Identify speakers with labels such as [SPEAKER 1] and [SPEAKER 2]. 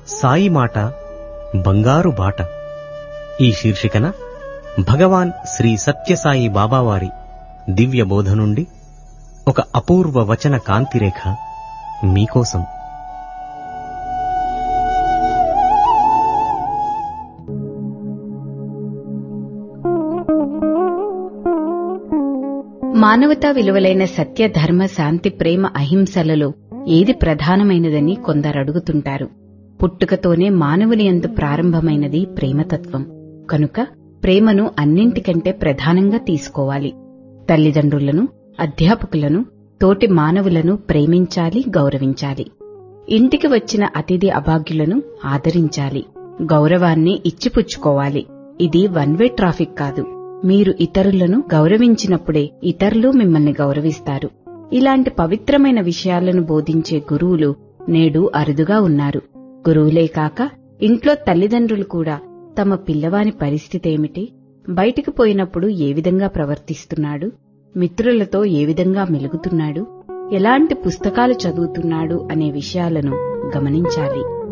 [SPEAKER 1] సాయి మాట బంగారు బాట ఈ శీర్షికన భగవాన్ శ్రీ సత్యసాయి బాబావారి దివ్య బోధ నుండి ఒక అపూర్వ వచన కాంతిరేఖ మీకోసం
[SPEAKER 2] మానవతా విలువలైన సత్య ధర్మ శాంతి ప్రేమ అహింసలలో ఏది ప్రధానమైనదని కొందరడుగుతుంటారు పుట్టుకతోనే మానవుని యందు ప్రారంభమైనది ప్రేమతత్వం కనుక ప్రేమను అన్నింటికంటే ప్రధానంగా తీసుకోవాలి తల్లిదండ్రులను అధ్యాపకులను తోటి మానవులను ప్రేమించాలి గౌరవించాలి ఇంటికి వచ్చిన అతిథి అభాగ్యులను ఆదరించాలి గౌరవాన్ని ఇచ్చిపుచ్చుకోవాలి ఇది వన్ వే ట్రాఫిక్ కాదు మీరు ఇతరులను గౌరవించినప్పుడే ఇతరులు మిమ్మల్ని గౌరవిస్తారు ఇలాంటి పవిత్రమైన విషయాలను బోధించే గురువులు నేడు అరుదుగా ఉన్నారు గురువులే కాక ఇంట్లో తల్లిదండ్రులు కూడా తమ పిల్లవాని పరిస్థితేమిటి బయటికి పోయినప్పుడు ఏ విధంగా ప్రవర్తిస్తున్నాడు మిత్రులతో ఏ విధంగా మెలుగుతున్నాడు ఎలాంటి పుస్తకాలు చదువుతున్నాడు అనే విషయాలను గమనించాలి